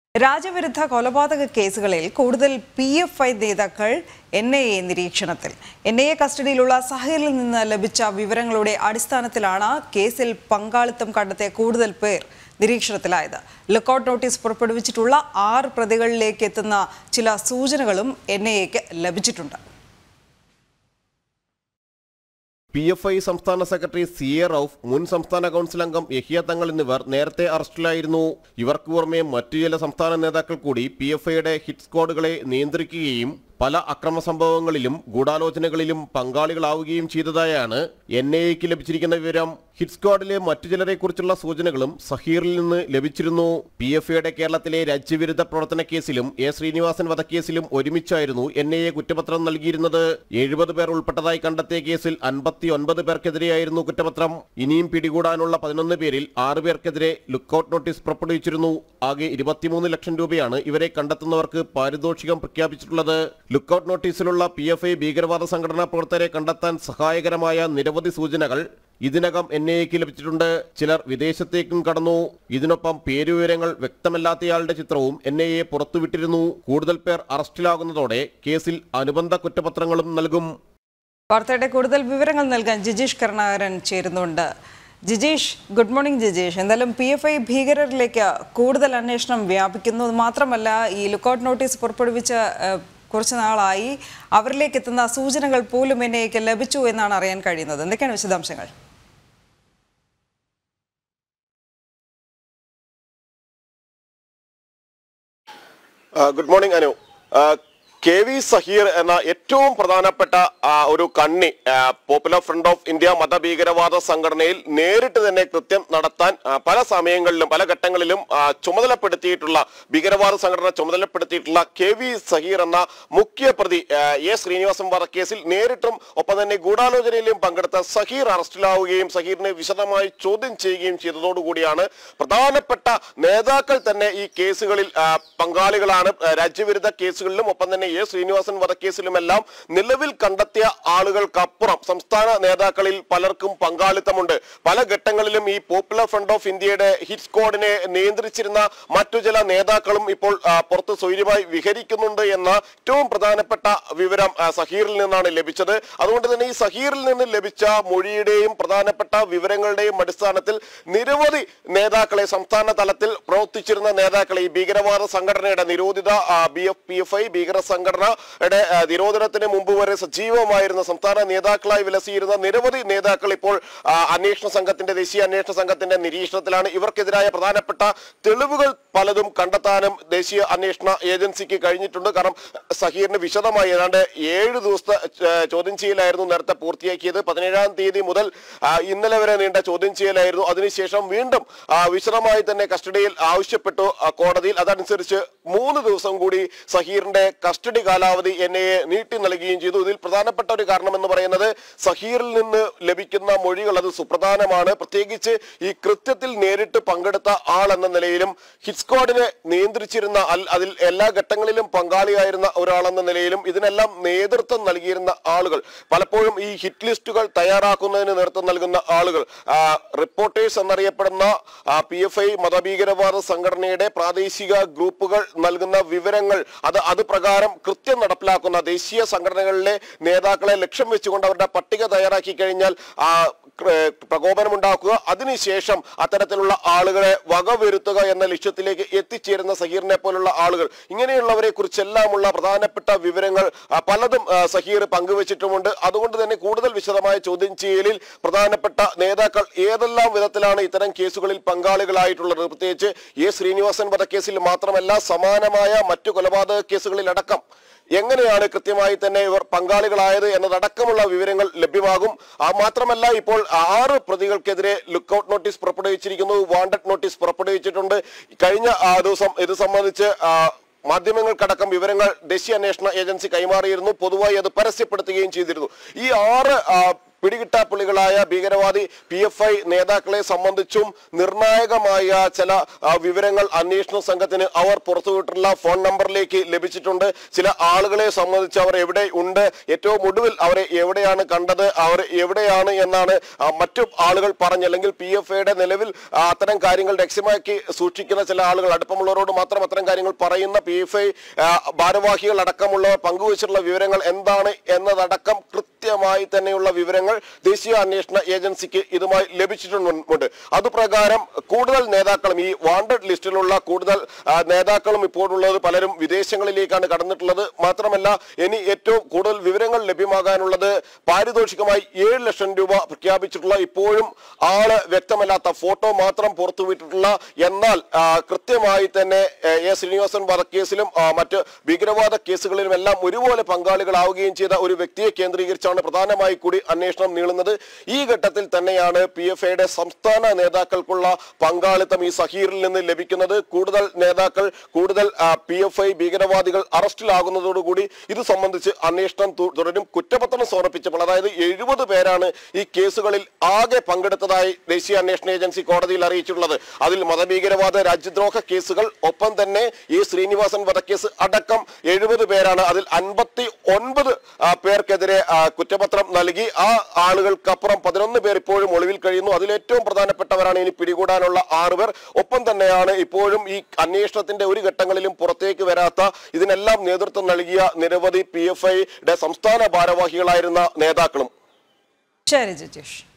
രാജ്യവിരുദ്ധ കൊലപാതക കേസുകളിൽ കൂടുതൽ പി എഫ് ഐ നേതാക്കൾ എൻ ഐ എ നിരീക്ഷണത്തിൽ എൻ ഐ എ കസ്റ്റഡിയിലുള്ള സഹീറിൽ നിന്ന് ലഭിച്ച വിവരങ്ങളുടെ അടിസ്ഥാനത്തിലാണ് കേസിൽ പങ്കാളിത്തം കണ്ടെത്തിയ കൂടുതൽ പേർ നിരീക്ഷണത്തിലായത് ലുക്കൌട്ട് നോട്ടീസ് പുറപ്പെടുവിച്ചിട്ടുള്ള ആറ് പ്രതികളിലേക്ക് എത്തുന്ന ചില സൂചനകളും എൻ ഐ എക്ക് ലഭിച്ചിട്ടുണ്ട് പി എഫ് ഐ സംസ്ഥാന സെക്രട്ടറി സി എ റൌഫ് മുൻ സംസ്ഥാന കൗൺസിൽ അംഗം യഹിയ തങ്ങൾ എന്നിവർ നേരത്തെ അറസ്റ്റിലായിരുന്നു ഇവർക്ക് പുറമെ മറ്റു ചില സംസ്ഥാന നേതാക്കൾ കൂടി പി എഫ് ഐയുടെ ഹിറ്റ് സ്ക്വാഡുകളെ നിയന്ത്രിക്കുകയും പല അക്രമ സംഭവങ്ങളിലും ഗൂഢാലോചനകളിലും പങ്കാളികളാവുകയും ചെയ്തതായാണ് എൻ ഐ എക്ക് ലഭിച്ചിരിക്കുന്ന വിവരം ഹിറ്റ് സ്ക്വാഡിലെ മറ്റു ചിലരെക്കുറിച്ചുള്ള സൂചനകളും സഹീറിൽ നിന്ന് ലഭിച്ചിരുന്നു പി എഫ് ഐയുടെ കേരളത്തിലെ രാജ്യവിരുദ്ധ പ്രവർത്തന കേസിലും എ ശ്രീനിവാസൻ വധക്കേസിലും ഒരുമിച്ചായിരുന്നു എൻ ഐ എ കുറ്റപത്രം നൽകിയിരുന്നത് എഴുപത് പേർ ഉൾപ്പെട്ടതായി കണ്ടെത്തിയ കേസിൽ അൻപത്തി ഒൻപത് പേർക്കെതിരെയായിരുന്നു കുറ്റപത്രം ഇനിയും പിടികൂടാനുള്ള പതിനൊന്ന് പേരിൽ ആറ് പേർക്കെതിരെ ലുക്കൌട്ട് നോട്ടീസ് പുറപ്പെടുവിച്ചിരുന്നു ആകെ ഇരുപത്തിമൂന്ന് ലക്ഷം രൂപയാണ് ഇവരെ കണ്ടെത്തുന്നവർക്ക് പാരിതോഷികം പ്രഖ്യാപിച്ചിട്ടുള്ളത് ലുക്കൌട്ട് നോട്ടീസിലുള്ള പി എഫ് ഐ ഭീകരവാദ സംഘടനാ പ്രവർത്തകരെ കണ്ടെത്താൻ സഹായകരമായ നിരവധി സൂചനകൾ ഇതിനകം എൻ ഐ എക്ക് ലഭിച്ചിട്ടുണ്ട് ചിലർ വിദേശത്തേക്കും കടന്നു ഇതിനൊപ്പം പേരുവിവരങ്ങൾ വ്യക്തമല്ലാത്തയാളുടെ ചിത്രവും എൻ ഐ എ പുറത്തുവിട്ടിരുന്നു കൂടുതൽ പേർ അറസ്റ്റിലാകുന്നതോടെ കേസിൽ അനുബന്ധ കുറ്റപത്രങ്ങളും നൽകും വാർത്തയുടെ കൂടുതൽ വിവരങ്ങൾ നൽകാൻ ജിജീഷ് കരുണാകരൻ ചേരുന്നുണ്ട് ജിജീഷ് ഗുഡ് മോർണിംഗ് ജിജീഷ് എന്തായാലും പി എഫ് ഐ ഭീകരരിലേക്ക് കൂടുതൽ അന്വേഷണം വ്യാപിക്കുന്നു മാത്രമല്ല ഈ ലുക്കൌട്ട് നോട്ടീസ് പുറപ്പെടുവിച്ച ഏഹ്, കുറച്ച് നാളായി അവരിലേക്ക് എത്തുന്ന സൂചനകൾ പോലും എന്നേക്ക് ലഭിച്ചു എന്നാണ് അറിയാൻ കഴിയുന്നത് എന്തൊക്കെയാണ് വിശദാംശങ്ങൾ ആ, ഗുഡ് മോർണിംഗ് അനു ആ, കെ വി സഹീർ എന്ന ഏറ്റവും പ്രധാനപ്പെട്ട ആ, ഒരു കണ്ണി ആ, പോപ്പുലർ ഫ്രണ്ട് ഓഫ് ഇന്ത്യ മതഭീകരവാദ സംഘടനയിൽ നേരിട്ട് തന്നെ കൃത്യം നടത്താൻ ആ, പല സമയങ്ങളിലും പല ഘട്ടങ്ങളിലും ആ, ചുമതലപ്പെടുത്തിയിട്ടുള്ള ഭീകരവാദ സംഘടന ചുമതലപ്പെടുത്തിയിട്ടുള്ള കെ വി സഹീർ എന്ന മുഖ്യ പ്രതി ആ, എ ശ്രീനിവാസൻ വധക്കേസിൽ നേരിട്ടും ഒപ്പം തന്നെ ഗൂഢാലോചനയിലും പങ്കെടുത്ത സഹീർ അറസ്റ്റിലാവുകയും സഹീറിനെ വിശദമായി ചോദ്യം ചെയ്യുകയും ചെയ്തതോടുകൂടിയാണ് പ്രധാനപ്പെട്ട നേതാക്കൾ തന്നെ ഈ കേസുകളിൽ ആ, പങ്കാളികളാണ് ആ, രാജ്യവിരുദ്ധ കേസുകളിലും ഒപ്പം തന്നെ എ ശ്രീനിവാസൻ വധക്കേസിലുമെല്ലാം നിലവിൽ കണ്ടെത്തിയ ആളുകൾക്കപ്പുറം സംസ്ഥാന നേതാക്കളിൽ പലർക്കും പങ്കാളിത്തമുണ്ട് പല ഘട്ടങ്ങളിലും ഈ പോപ്പുലർ ഫ്രണ്ട് ഓഫ് ഇന്ത്യയുടെ ഹിറ്റ് സ്ക്വാഡിനെ നിയന്ത്രിച്ചിരുന്ന മറ്റു ചില നേതാക്കളും ഇപ്പോൾ ആ, പുറത്ത് സ്വൈര്യമായി വിഹരിക്കുന്നുണ്ട് എന്ന ഏറ്റവും പ്രധാനപ്പെട്ട വിവരം ആ, സഹീറിൽ നിന്നാണ് ലഭിച്ചത് അതുകൊണ്ട് തന്നെ ഈ സഹീറിൽ നിന്ന് ലഭിച്ച മൊഴിയുടെയും പ്രധാനപ്പെട്ട വിവരങ്ങളുടെയും അടിസ്ഥാനത്തിൽ നിരവധി നേതാക്കളെ സംസ്ഥാന തലത്തിൽ പ്രവർത്തിച്ചിരുന്ന നേതാക്കളെ ഈ ഭീകരവാദ സംഘടനയുടെ നിരോധിത B F P F I ഭീകര സംഘടനയുടെ ആ, നിരോധനത്തിന് മുമ്പ് വരെ സജീവമായിരുന്ന സംസ്ഥാന നേതാക്കളായി വിലസിയിരുന്ന നിരവധി നേതാക്കൾ ഇപ്പോൾ ആ, അന്വേഷണ സംഘത്തിന്റെ ദേശീയ അന്വേഷണ സംഘത്തിന്റെ നിരീക്ഷണത്തിലാണ് ഇവർക്കെതിരായ പ്രധാനപ്പെട്ട തെളിവുകൾ പലതും കണ്ടെത്താനും ദേശീയ അന്വേഷണ ഏജൻസിക്ക് കഴിഞ്ഞിട്ടുണ്ട് കാരണം സഹീറിന് വിശദമായി ഏതാണ്ട് ഏഴ് ദിവസത്തെ ആ, ചോദ്യം ചെയ്യലായിരുന്നു നേരത്തെ പൂർത്തിയാക്കിയത് പതിനേഴാം തീയതി മുതൽ ആ, ഇന്നലെ വരെ നീണ്ട ചോദ്യം ചെയ്യലായിരുന്നു അതിനുശേഷം വീണ്ടും ആ, വിശദമായി തന്നെ കസ്റ്റഡിയിൽ ആവശ്യപ്പെട്ടു ആ, കോടതിയിൽ അതനുസരിച്ച് മൂന്ന് ദിവസം കൂടി സഹീറിന്റെ കസ്റ്റഡി കാലാവധി എൻ ഐ എ നീട്ടി നൽകുകയും ചെയ്തു ഇതിൽ പ്രധാനപ്പെട്ട ഒരു കാരണം എന്ന് പറയുന്നത് സഹീറിൽ നിന്ന് ലഭിക്കുന്ന മൊഴികൾ അത് സുപ്രധാനമാണ് പ്രത്യേകിച്ച് ഈ കൃത്യത്തിൽ നേരിട്ട് പങ്കെടുത്ത ആൾ എന്ന നിലയിലും ഹിറ്റ് സ്ക്വാഡിനെ നിയന്ത്രിച്ചിരുന്ന അൽ- അതിൽ എല്ലാ ഘട്ടങ്ങളിലും പങ്കാളിയായിരുന്ന ഒരാളെന്ന നിലയിലും ഇതിനെല്ലാം നേതൃത്വം നൽകിയിരുന്ന ആളുകൾ പലപ്പോഴും ഈ ഹിറ്റ് ലിസ്റ്റുകൾ തയ്യാറാക്കുന്നതിന് നേതൃത്വം നൽകുന്ന ആളുകൾ ആ, റിപ്പോർട്ടേഴ്സ് എന്നറിയപ്പെടുന്ന പി എഫ് ഐ മതഭീകരവാദ സംഘടനയുടെ പ്രാദേശിക ഗ്രൂപ്പുകൾ നൽകുന്ന വിവരങ്ങൾ അത് അത് പ്രകാരം കൃത്യം നടപ്പിലാക്കുന്ന ദേശീയ സംഘടനകളിലെ നേതാക്കളെ ലക്ഷ്യം വെച്ചുകൊണ്ട് അവരുടെ പട്ടിക തയ്യാറാക്കി കഴിഞ്ഞാൽ ആ ക്ര- പ്രകോപനമുണ്ടാക്കുക അതിനുശേഷം അത്തരത്തിലുള്ള ആളുകളെ വകവരുത്തുക എന്ന ലക്ഷ്യത്തിലേക്ക് എത്തിച്ചേരുന്ന സഹീറിനെ പോലുള്ള ആളുകൾ ഇങ്ങനെയുള്ളവരെ കുറിച്ചെല്ലാമുള്ള പ്രധാനപ്പെട്ട വിവരങ്ങൾ ആ, പലതും ആ, സഹീർ പങ്കുവച്ചിട്ടുമുണ്ട് അതുകൊണ്ട് തന്നെ കൂടുതൽ വിശദമായ ചോദ്യം ചെയ്യലിൽ പ്രധാനപ്പെട്ട നേതാക്കൾ ഏതെല്ലാം വിധത്തിലാണ് ഇത്തരം കേസുകളിൽ പങ്കാളികളായിട്ടുള്ളത് പ്രത്യേകിച്ച് എ ശ്രീനിവാസൻ വധക്കേസിൽ മാത്രമല്ല സമാനമായ മറ്റു കൊലപാതക കേസുകളിലടക്കം എങ്ങനെയാണ് കൃത്യമായി തന്നെ ഇവർ പങ്കാളികളായത് എന്നതടക്കമുള്ള വിവരങ്ങൾ ലഭ്യമാകും ആ മാത്രമല്ല ഇപ്പോൾ ആറ് പ്രതികൾക്കെതിരെ ലുക്കൌട്ട് നോട്ടീസ് പുറപ്പെടുവിച്ചിരിക്കുന്നു വാണ്ടഡ് നോട്ടീസ് പുറപ്പെടുവിച്ചിട്ടുണ്ട് കഴിഞ്ഞ ആ, ദിവസം ഇത് സംബന്ധിച്ച് ആ, മാധ്യമങ്ങൾക്കടക്കം വിവരങ്ങൾ ദേശീയ അന്വേഷണ ഏജൻസി കൈമാറിയിരുന്നു പൊതുവായി അത് പരസ്യപ്പെടുത്തുകയും ചെയ്തിരുന്നു ഈ ആറ് ആ, പിടികിട്ടാപ്പുള്ളികളായ ഭീകരവാദി പി എഫ് ഐ നേതാക്കളെ സംബന്ധിച്ചും നിർണായകമായ ചില ആ, വിവരങ്ങൾ അന്വേഷണ സംഘത്തിന് അവർ പുറത്തുവിട്ടുള്ള ഫോൺ നമ്പറിലേക്ക് ലഭിച്ചിട്ടുണ്ട് ചില ആളുകളെ സംബന്ധിച്ച് അവർ എവിടെ ഉണ്ട് ഏറ്റവും ഒടുവിൽ അവരെ എവിടെയാണ് കണ്ടത് അവർ എവിടെയാണ് എന്നാണ് ആ, മറ്റു ആളുകൾ പറഞ്ഞ് അല്ലെങ്കിൽ പി എഫ് ഐയുടെ നിലവിൽ ആ, അത്തരം കാര്യങ്ങൾ രഹസ്യമാക്കി സൂക്ഷിക്കുന്ന ചില ആളുകൾ അടുപ്പമുള്ളവരോട് മാത്രം അത്തരം കാര്യങ്ങൾ പറയുന്ന പി എഫ് ഐ ഭാരവാഹികൾ അടക്കമുള്ളവർ പങ്കുവച്ചിട്ടുള്ള വിവരങ്ങൾ എന്താണ് എന്നതടക്കം കൃത്യമായി തന്നെയുള്ള വിവരങ്ങൾ ദേശീയ അന്വേഷണ ഏജൻസിക്ക് ഇതുമായി ലഭിച്ചിട്ടുണ്ട് അതുപ്രകാരം കൂടുതൽ നേതാക്കളും ഈ വാണ്ടഡ് ലിസ്റ്റിലുള്ള കൂടുതൽ ആ, നേതാക്കളും ഇപ്പോഴുള്ളത് പലരും വിദേശങ്ങളിലേക്കാണ് കടന്നിട്ടുള്ളത് മാത്രമല്ല ഇനി ഏറ്റവും കൂടുതൽ വിവരങ്ങൾ ലഭ്യമാകാനുള്ളത് പാരിതോഷികമായി ഏഴ് ലക്ഷം രൂപ പ്രഖ്യാപിച്ചിട്ടുള്ള ഇപ്പോഴും ആള് വ്യക്തമല്ലാത്ത ഫോട്ടോ മാത്രം പുറത്തുവിട്ടിട്ടുള്ള എന്നാൽ ആ, കൃത്യമായി തന്നെ എ, എ ശ്രീനിവാസൻ വധക്കേസിലും ആ, മറ്റ് ഭീകരവാദ കേസുകളിലും എല്ലാം ഒരുപോലെ പങ്കാളികളാവുകയും ചെയ്ത ഒരു വ്യക്തിയെ കേന്ദ്രീകരിച്ചാണ് പ്രധാനമായി കൂടി അന്വേഷണം നീളുന്നത് ഈ ഘട്ടത്തിൽ തന്നെയാണ് പി എഫ് ഐയുടെ സംസ്ഥാന നേതാക്കൾക്കുള്ള പങ്കാളിത്തം ഈ സഹീറിൽ നിന്ന് ലഭിക്കുന്നത് കൂടുതൽ നേതാക്കൾ കൂടുതൽ പി എഫ് ഐ ഭീകരവാദികൾ അറസ്റ്റിലാകുന്നതോടുകൂടി ഇത് സംബന്ധിച്ച് അന്വേഷണം തു- തുടരും കുറ്റപത്രം സമർപ്പിച്ചപ്പോൾ അതായത് എഴുപത് പേരാണ് ഈ കേസുകളിൽ ആകെ പങ്കെടുത്തതായി ദേശീയ അന്വേഷണ ഏജൻസി കോടതിയിൽ അറിയിച്ചിട്ടുള്ളത് അതിൽ മതഭീകരവാദ രാജ്യദ്രോഹ കേസുകൾ ഒപ്പം തന്നെ ഈ ശ്രീനിവാസൻ വധക്കേസ് അടക്കം എഴുപത് പേരാണ് അതിൽ അൻപത്തി ഒൻപത് പേർക്കെതിരെ ആ, കുറ്റപത്രം നൽകി ആ ആളുകൾക്കപ്പുറം പതിനൊന്ന് പേർ ഇപ്പോഴും ഒളിവിൽ കഴിയുന്നു അതിൽ ഏറ്റവും പ്രധാനപ്പെട്ടവരാണ് ഇനി പിടികൂടാനുള്ള ആറ് പേർ ഒപ്പം തന്നെയാണ് ഇപ്പോഴും ഈ അന്വേഷണത്തിന്റെ ഒരു ഘട്ടങ്ങളിലും പുറത്തേക്ക് വരാത്ത ഇതിനെല്ലാം നേതൃത്വം നൽകിയ നിരവധി പി എഫ് ഐയുടെ സംസ്ഥാന ഭാരവാഹികളായിരുന്ന നേതാക്കളും ശരി ജിജേഷ്